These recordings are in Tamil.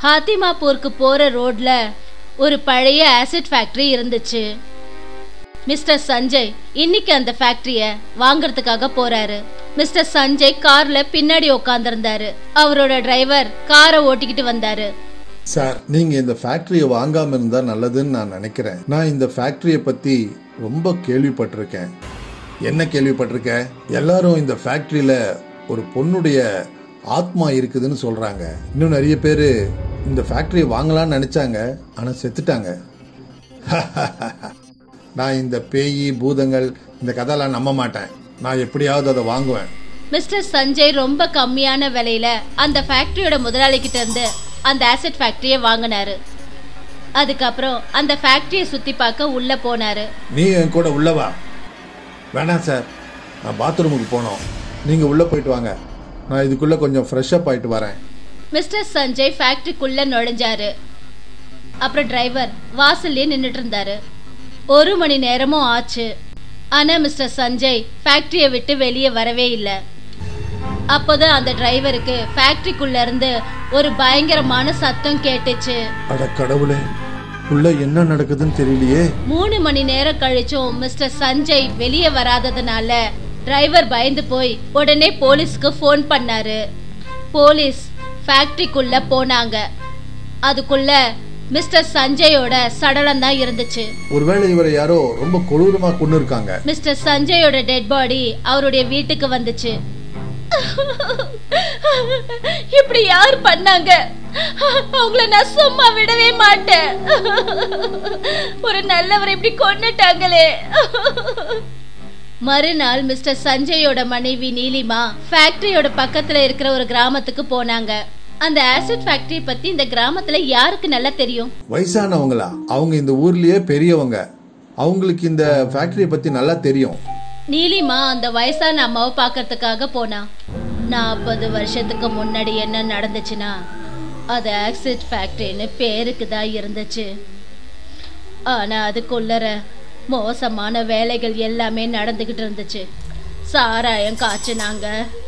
ஹாத்திமாப்பூருக்கு போற ரோட்ல ஒரு பழைய ஆசிட் ஃபேக்டரி இருந்துச்சு மிஸ்டர் சஞ்சய் இன்னைக்கு அந்த ஃபேக்டரிய வாங்குறதுக்காக போறாரு மிஸ்டர் சஞ்சய் கார்ல பின்னாடி உட்காந்துருந்தாரு அவரோட டிரைவர் காரை ஓட்டிக்கிட்டு வந்தாரு சார் நீங்க இந்த ஃபேக்டரியை வாங்காம இருந்தா நல்லதுன்னு நான் நினைக்கிறேன் நான் இந்த ஃபேக்டரியை பத்தி ரொம்ப கேள்விப்பட்டிருக்கேன் என்ன கேள்விப்பட்டிருக்க எல்லாரும் இந்த ஃபேக்டரியில ஒரு பொண்ணுடைய ஆத்மா இருக்குதுன்னு சொல்றாங்க இன்னும் நிறைய பேர் இந்த ஃபேக்டரியை வாங்கலாம்னு நினைச்சாங்க ஆனா செத்துட்டாங்க நான் இந்த பேயி பூதங்கள் இந்த கதையெல்லாம் நம்ப மாட்டேன் நான் எப்படியாவது அதை வாங்குவேன் மிஸ்டர் சஞ்சய் ரொம்ப கம்மியான விலையில அந்த ஃபேக்டரியோட முதலாளி கிட்ட இருந்து அந்த ஆசிட் ஃபேக்டரியை வாங்கினாரு அதுக்கப்புறம் அந்த ஃபேக்டரியை சுத்தி பார்க்க உள்ள போனாரு நீ என் கூட உள்ள வா வேணாம் சார் நான் பாத்ரூமுக்கு போனோம் நீங்கள் உள்ளே போயிட்டு வாங்க நான் இதுக்குள்ளே கொஞ்சம் ஃப்ரெஷ்அப் ஆயிட்டு வரேன் மிஸ்டர் சஞ்சய் ஃபேக்டரிக்குள்ள நுழைஞ்சாரு அப்புறம் டிரைவர் வாசல்லே நின்னுட்டு இருந்தாரு ஒரு மணி நேரமும் ஆச்சு ஆனா மிஸ்டர் சஞ்சய் ஃபேக்டரியை விட்டு வெளியே வரவே இல்லை அப்போதான் அந்த டிரைவருக்கு ஃபேக்டரிக்குள்ள இருந்து ஒரு பயங்கரமான சத்தம் கேட்டுச்சு அட கடவுளே உள்ள என்ன நடக்குதுன்னு தெரியலையே மூணு மணி நேரம் கழிச்சும் மிஸ்டர் சஞ்சய் வெளியே வராததுனால டிரைவர் பயந்து போய் உடனே போலீஸ்க்கு ஃபோன் பண்ணாரு போலீஸ் ஃபேக்டரிக்குள்ள போனாங்க அதுக்குள்ள மிஸ்டர் சஞ்சயோட சடலம் தான் இருந்துச்சு ஒருவேளை இவரை யாரோ ரொம்ப கொடூரமா கொண்டு இருக்காங்க மிஸ்டர் சஞ்சயோட டெட் பாடி அவருடைய வீட்டுக்கு வந்துச்சு இப்படி யார் பண்ணாங்க அவங்கள நான் சும்மா விடவே மாட்டேன் ஒரு நல்லவரை இப்படி கொன்னுட்டாங்களே மறுநாள் மிஸ்டர் சஞ்சயோட மனைவி நீலிமா ஃபேக்டரியோட பக்கத்துல இருக்கிற ஒரு கிராமத்துக்கு போனாங்க அந்த ஆசிட் ஃபேக்டரி பத்தி இந்த கிராமத்துல யாருக்கு நல்லா தெரியும் வயசானவங்களா அவங்க இந்த ஊர்லயே பெரியவங்க அவங்களுக்கு இந்த ஃபேக்டரியை பத்தி நல்லா தெரியும் நீலிமா அந்த வயசான அம்மாவை பார்க்கறதுக்காக போனா நாற்பது வருஷத்துக்கு முன்னாடி என்ன நடந்துச்சுன்னா அது ஆக்சிட் ஃபேக்டரின்னு பேருக்கு தான் இருந்துச்சு ஆனா அதுக்குள்ளர மோசமான வேலைகள் எல்லாமே நடந்துகிட்டு இருந்துச்சு சாராயம் காய்ச்சினாங்க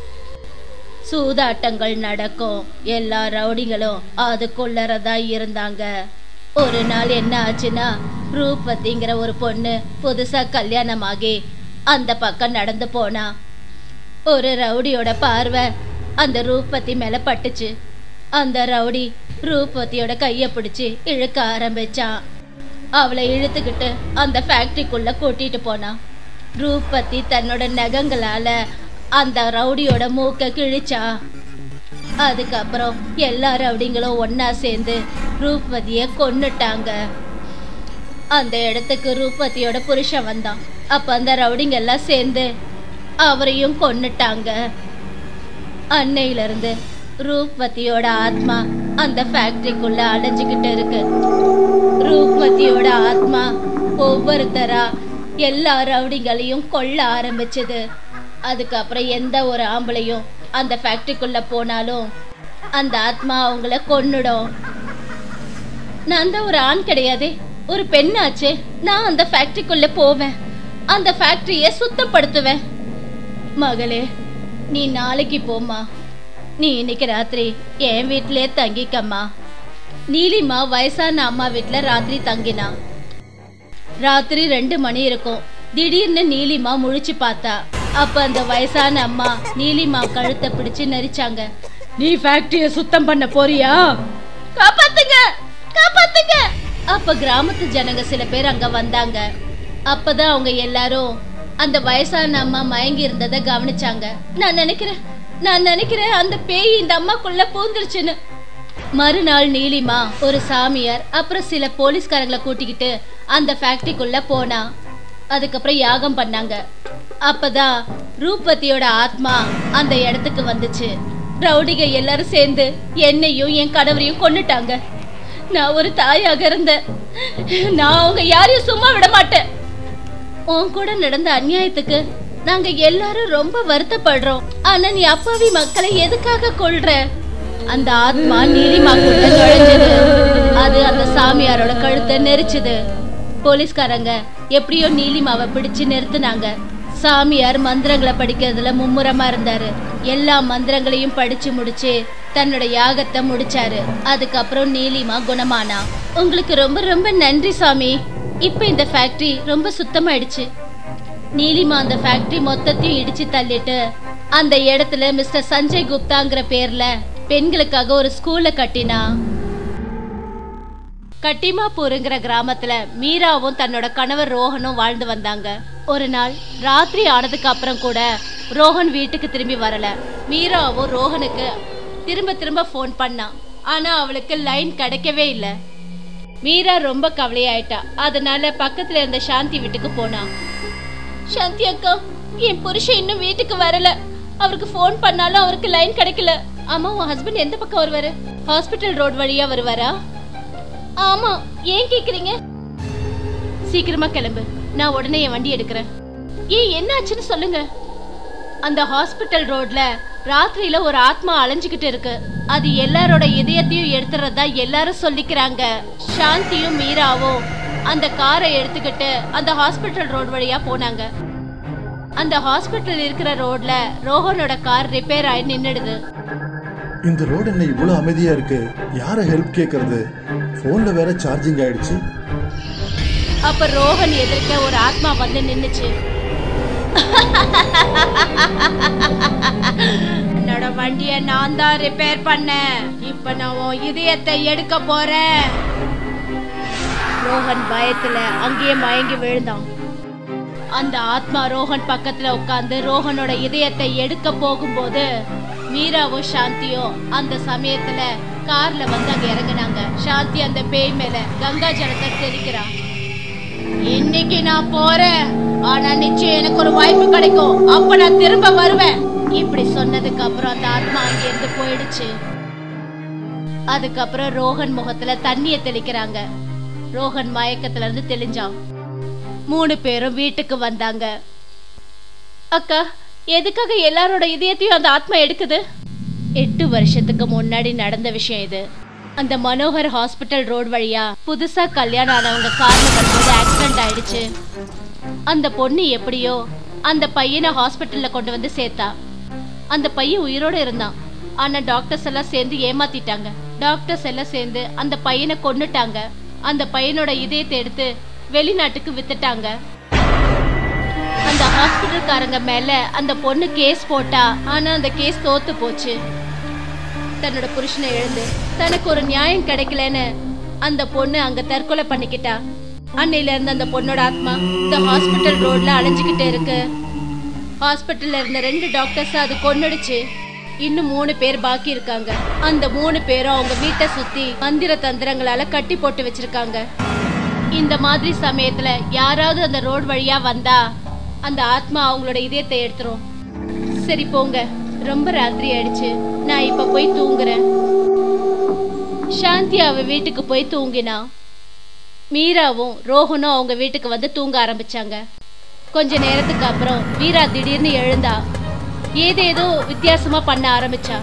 சூதாட்டங்கள் நடக்கும் எல்லா ரவுடிகளும் அதுக்குள்ளர தான் இருந்தாங்க ஒரு நாள் என்ன ஆச்சுன்னா ரூபதிங்கிற ஒரு பொண்ணு புதுசா கல்யாணமாகி அந்த பக்கம் நடந்து போனா ஒரு ரவுடியோட பார்வை அந்த ரூபதி மேல பட்டுச்சு அந்த ரவுடி ரூபதியோட கைய பிடிச்சு இழுக்க ஆரம்பிச்சான் அவளை இழுத்துக்கிட்டு அந்த ஃபேக்டரிக்குள்ள கூட்டிட்டு போனான் ரூபதி தன்னோட நகங்களால அந்த ரவுடியோட மூக்க கிழிச்சா அதுக்கப்புறம் எல்லா ரவுடிங்களும் ஒண்ணா சேர்ந்து ரூபதிய கொன்னுட்டாங்க அந்த இடத்துக்கு ரூபதியோட புருஷன் வந்தான் அப்ப அந்த ரவுடிங்க எல்லாம் சேர்ந்து அவரையும் கொன்னுட்டாங்க அன்னையில இருந்து ரூபதியோட ஆத்மா அந்த ஃபேக்டரிக்குள்ள அடைஞ்சுக்கிட்டு இருக்கு ரூபதியோட ஆத்மா ஒவ்வொருத்தரா எல்லா ரவுடிங்களையும் கொல்ல ஆரம்பிச்சது அதுக்கப்புறம் எந்த ஒரு ஆம்பளையும் அந்த ஃபேக்டரிக்குள்ள போனாலும் அந்த ஆத்மா அவங்கள கொன்னுடும் நான் தான் ஒரு ஆண் கிடையாதே ஒரு பெண்ணாச்சே நான் அந்த ஃபேக்டரிக்குள்ள போவேன் அந்த ஃபேக்டரியை சுத்தப்படுத்துவேன் மகளே நீ நாளைக்கு போம்மா நீ இன்னைக்கு ராத்திரி என் வீட்டிலே தங்கிக்கம்மா நீலிமா வயசான அம்மா வீட்டில் ராத்திரி தங்கினா ராத்திரி ரெண்டு மணி இருக்கும் திடீர்னு நீலிமா முழிச்சு பார்த்தா அப்ப அந்த வயசான அம்மா நீலிமா கழுத்தை பிடிச்சு நெரிச்சாங்க நீ ஃபேக்டரிய சுத்தம் பண்ண போறியா காப்பாத்துங்க காப்பாத்துங்க அப்ப கிராமத்து ஜனங்க சில பேர் அங்க வந்தாங்க அப்பதான் அவங்க எல்லாரும் அந்த வயசான அம்மா மயங்கி இருந்ததை கவனிச்சாங்க நான் நினைக்கிறேன் நான் நினைக்கிறேன் அந்த பேய் இந்த அம்மாக்குள்ள பூந்துருச்சுன்னு மறுநாள் நீலிமா ஒரு சாமியார் அப்புறம் சில போலீஸ்காரங்களை கூட்டிக்கிட்டு அந்த ஃபேக்டரிக்குள்ள போனா அதுக்கப்புறம் யாகம் பண்ணாங்க அப்பதான் ரூபதியோட ஆத்மா அந்த இடத்துக்கு வந்துச்சு ரவுடிக எல்லாரும் சேர்ந்து என்னையும் என் கணவரையும் கொன்னுட்டாங்க நான் ஒரு தாயாக இருந்தேன் நான் அவங்க யாரையும் சும்மா விட மாட்டேன் உன் கூட நடந்த அநியாயத்துக்கு நாங்க எல்லாரும் ரொம்ப வருத்தப்படுறோம் ஆனா நீ அப்பாவி மக்களை எதுக்காக கொல்ற அந்த ஆத்மா நீலிமாக்குள்ள நுழைஞ்சது அது அந்த சாமியாரோட கழுத்தை நெரிச்சுது போலீஸ்காரங்க எப்படியோ நீலிமாவை பிடிச்சு நிறுத்துனாங்க சாமியார் மந்திரங்களை படிக்கிறதுல மும்முரமா இருந்தாரு எல்லா மந்திரங்களையும் படிச்சு முடிச்சு தன்னோட யாகத்தை முடிச்சாரு அதுக்கப்புறம் நீலிமா குணமானா உங்களுக்கு ரொம்ப ரொம்ப நன்றி சாமி இப்ப இந்த ஃபேக்டரி ரொம்ப சுத்தமாயிடுச்சு நீலிமா அந்த ஃபேக்டரி மொத்தத்தையும் இடிச்சு தள்ளிட்டு அந்த இடத்துல மிஸ்டர் சஞ்சய் குப்தாங்கிற பேர்ல பெண்களுக்காக ஒரு ஸ்கூல்ல கட்டினா கட்டிமாப்பூருங்கிற கிராமத்துல மீராவும் தன்னோட கணவர் ரோஹனும் வாழ்ந்து வந்தாங்க ஒரு நாள் ராத்திரி ஆனதுக்கு அப்புறம் கூட ரோஹன் வீட்டுக்கு திரும்பி வரல மீராவும் ரோஹனுக்கு திரும்ப திரும்ப ஃபோன் பண்ணான் ஆனா அவளுக்கு லைன் கிடைக்கவே இல்லை மீரா ரொம்ப கவலையாயிட்டா அதனால பக்கத்துல இருந்த சாந்தி வீட்டுக்கு போனா சாந்தி அக்கா என் புருஷன் இன்னும் வீட்டுக்கு வரல அவருக்கு ஃபோன் பண்ணாலும் அவருக்கு லைன் கிடைக்கல ஆமா உன் ஹஸ்பண்ட் எந்த பக்கம் வருவாரு ஹாஸ்பிட்டல் ரோட் வழியா வருவாரா ஆமா ஏன் கேக்குறீங்க சீக்கிரமா கிளம்பு நான் உடனே என் வண்டி எடுக்கிறேன் ஏன் என்னாச்சுன்னு சொல்லுங்க அந்த ஹாஸ்பிட்டல் ரோட்ல ராத்திரியில ஒரு ஆத்மா அலைஞ்சுக்கிட்டு இருக்கு அது எல்லாரோட இதயத்தையும் எடுத்துறதா எல்லாரும் சொல்லிக்கிறாங்க சாந்தியும் மீராவும் அந்த காரை எடுத்துக்கிட்டு அந்த ஹாஸ்பிட்டல் ரோட் வழியா போனாங்க அந்த ஹாஸ்பிட்டல் இருக்கிற ரோட்ல ரோஹனோட கார் ரிப்பேர் ஆகி நின்னுடுது இந்த ரோடு என்ன இவ்வளவு அமைதியா இருக்கு யார ஹெல்ப் கேக்குறது போன்ல வேற சார்ஜிங் ஆயிடுச்சு அப்ப ரோஹன் எதிர்க்க ஒரு ஆத்மா வந்து நின்னுச்சு என்னோட வண்டிய நான் தான் ரிப்பேர் பண்ணேன் இப்ப நான் உன் இதயத்தை எடுக்க போறேன் ரோஹன் பயத்துல அங்கேயே மயங்கி விழுந்தான் அந்த ஆத்மா ரோஹன் பக்கத்துல உட்கார்ந்து ரோஹனோட இதயத்தை எடுக்க போகும்போது மீராவும் சாந்தியும் அந்த சமயத்துல கார்ல வந்து அங்க இறங்குனாங்க சாந்தி அந்த பேய் மேல கங்கா ஜலத்தை தெளிக்கிறான் இன்னைக்கு நான் போறேன் ஆனா நிச்சயம் எனக்கு ஒரு வாய்ப்பு கிடைக்கும் அப்ப நான் திரும்ப வருவேன் இப்படி சொன்னதுக்கு அப்புறம் அந்த ஆத்மா அங்க இருந்து போயிடுச்சு அதுக்கப்புறம் ரோஹன் முகத்துல தண்ணிய தெளிக்கிறாங்க ரோஹன் மயக்கத்துல இருந்து தெளிஞ்சான் மூணு பேரும் வீட்டுக்கு வந்தாங்க அக்கா எதுக்காக எல்லாரோட இதயத்தையும் அந்த ஆத்மா எடுக்குது எட்டு வருஷத்துக்கு முன்னாடி நடந்த விஷயம் இது அந்த மனோகர் ஹாஸ்பிட்டல் ரோட் வழியா புதுசா கல்யாணம் ஆனவங்க கார்ல வரும்போது ஆக்சிடென்ட் ஆயிடுச்சு அந்த பொண்ணு எப்படியோ அந்த பையனை ஹாஸ்பிட்டல்ல கொண்டு வந்து சேர்த்தா அந்த பையன் உயிரோட இருந்தான் ஆனா டாக்டர்ஸ் எல்லாம் சேர்ந்து ஏமாத்திட்டாங்க டாக்டர்ஸ் எல்லாம் சேர்ந்து அந்த பையனை கொன்னுட்டாங்க அந்த பையனோட இதயத்தை எடுத்து வெளிநாட்டுக்கு வித்துட்டாங்க அந்த ஹாஸ்பிட்டல்காரங்க மேல அந்த பொண்ணு கேஸ் போட்டா ஆனா அந்த கேஸ் தோத்து போச்சு தன்னோட புருஷனை எழுந்து தனக்கு ஒரு நியாயம் கிடைக்கலன்னு அந்த பொண்ணு அங்க தற்கொலை பண்ணிக்கிட்டா அன்னையில இருந்து அந்த பொண்ணோட ஆத்மா இந்த ஹாஸ்பிட்டல் ரோட்ல அலைஞ்சுக்கிட்டே இருக்கு ஹாஸ்பிட்டல்ல இருந்த ரெண்டு டாக்டர்ஸ் அது கொன்னுடுச்சு இன்னும் மூணு பேர் பாக்கி இருக்காங்க அந்த மூணு பேரும் அவங்க வீட்டை சுத்தி மந்திர தந்திரங்களால கட்டி போட்டு வச்சிருக்காங்க இந்த மாதிரி சமயத்துல யாராவது அந்த ரோட் வழியா வந்தா அந்த ஆத்மா அவங்களோட இதயத்தை எடுத்துரும் சரி போங்க ரொம்ப ராத்திரி ஆயிடுச்சு நான் இப்ப போய் தூங்குறேன் சாந்தி அவ வீட்டுக்கு போய் தூங்கினா மீராவும் ரோஹனும் அவங்க வீட்டுக்கு வந்து தூங்க ஆரம்பிச்சாங்க கொஞ்ச நேரத்துக்கு அப்புறம் மீரா திடீர்னு எழுந்தா ஏதேதோ வித்தியாசமா பண்ண ஆரம்பிச்சா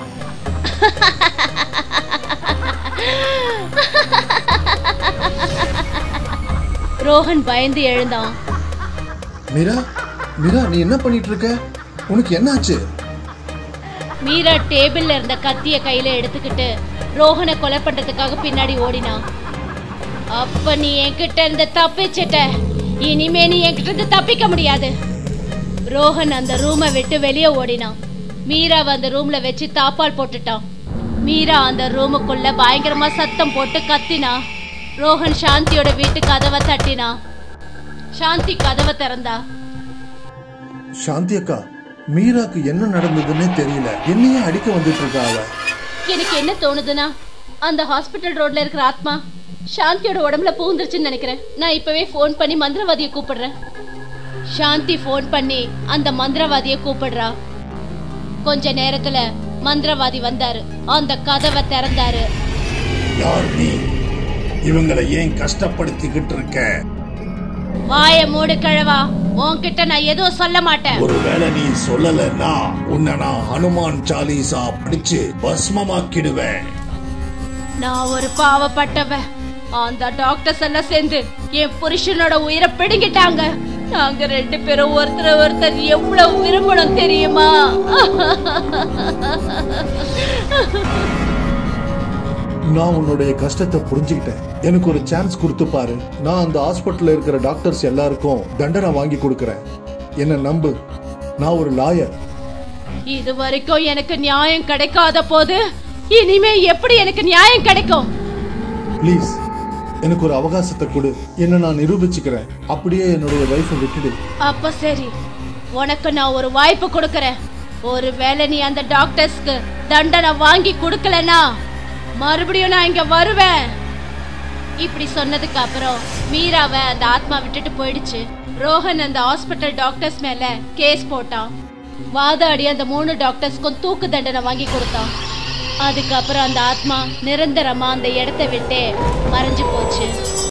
ரோஹன் பயந்து எழுந்தான் மீரா மீரா நீ என்ன பண்ணிட்டு இருக்க உனக்கு என்னாச்சு மீரா டேபிள்ல இருந்த கத்திய கையில எடுத்துக்கிட்டு ரோஹனை கொலை பண்றதுக்காக பின்னாடி ஓடினான் அப்ப நீ என்கிட்ட இருந்து தப்பிச்சிட்ட இனிமே நீ என்கிட்ட இருந்து தப்பிக்க முடியாது ரோஹன் அந்த ரூமை விட்டு வெளியே ஓடினான் மீரா அந்த ரூம்ல வச்சு தாப்பால் போட்டுட்டான் மீரா அந்த ரூமுக்குள்ள பயங்கரமா சத்தம் போட்டு கத்தினா ரோஹன் சாந்தியோட வீட்டு கதவை தட்டினா சாந்தி கதவை திறந்தா சாந்தி அக்கா மீராக்கு என்ன நடந்ததுன்னே தெரியல என்னையே அடிக்க வந்துட்டு இருக்கா அவ எனக்கு என்ன தோணுதுன்னா அந்த ஹாஸ்பிட்டல் ரோட்ல இருக்கிற ஆத்மா சாந்தியோட உடம்புல பூந்துருச்சுன்னு நினைக்கிறேன் நான் இப்பவே ஃபோன் பண்ணி மந்திரவாதியை கூப்பிடுறேன் சாந்தி ஃபோன் பண்ணி அந்த மந்திரவாதியை கூப்பிடுறா கொஞ்ச நேரத்துல மந்திரவாதி வந்தாரு அந்த கதவை திறந்தாரு யார் நீ இவங்களை ஏன் கஷ்டப்படுத்திக்கிட்டு இருக்க வாய மூடு கிழவா உன்கிட்ட நான் எதுவும் சொல்ல மாட்டேன் ஒருவேளை நீ சொல்லலன்னா உன்னை நான் ஹனுமான் சாலிசா படிச்சு பஸ்மமாக்கிடுவேன் நான் ஒரு பாவப்பட்டவன் அந்த டாக்டர்ஸ் எல்லாம் சேர்ந்து என் புருஷனோட உயிரை பிடுங்கிட்டாங்க நாங்க ரெண்டு பேரும் ஒருத்தர் ஒருத்தர் எவ்வளவு விரும்பணும் தெரியுமா நான் உன்னுடைய கஷ்டத்தை புரிஞ்சுக்கிட்டேன் எனக்கு ஒரு சான்ஸ் கொடுத்து பாரு நான் அந்த ஹாஸ்பிட்டல்ல இருக்கிற டாக்டர்ஸ் எல்லாருக்கும் தண்டனை வாங்கி கொடுக்கறேன் என்ன நம்பு நான் ஒரு லாயர் இது வரைக்கும் எனக்கு நியாயம் கிடைக்காத போது இனிமே எப்படி எனக்கு நியாயம் கிடைக்கும் ப்ளீஸ் எனக்கு ஒரு அவகாசத்தை கொடு என்ன நான் நிரூபிச்சுக்கிறேன் அப்படியே என்னுடைய வைஃபை விட்டுடு அப்ப சரி உனக்கு நான் ஒரு வாய்ப்பு கொடுக்கறேன் ஒருவேளை நீ அந்த டாக்டர்ஸ்க்கு தண்டனை வாங்கி கொடுக்கலனா மறுபடியும் நான் இங்க வருவேன் இப்படி சொன்னதுக்கு அப்புறம் மீராவை அந்த ஆத்மா விட்டுட்டு போயிடுச்சு ரோஹன் அந்த ஹாஸ்பிட்டல் டாக்டர்ஸ் மேல கேஸ் போட்டான் வாதாடி அந்த மூணு டாக்டர்ஸ்க்கும் தூக்கு தண்டனை வாங்கி கொடுத்தான் அதுக்கப்புறம் அந்த ஆத்மா நிரந்தரமா அந்த இடத்த விட்டு மறைஞ்சு போச்சு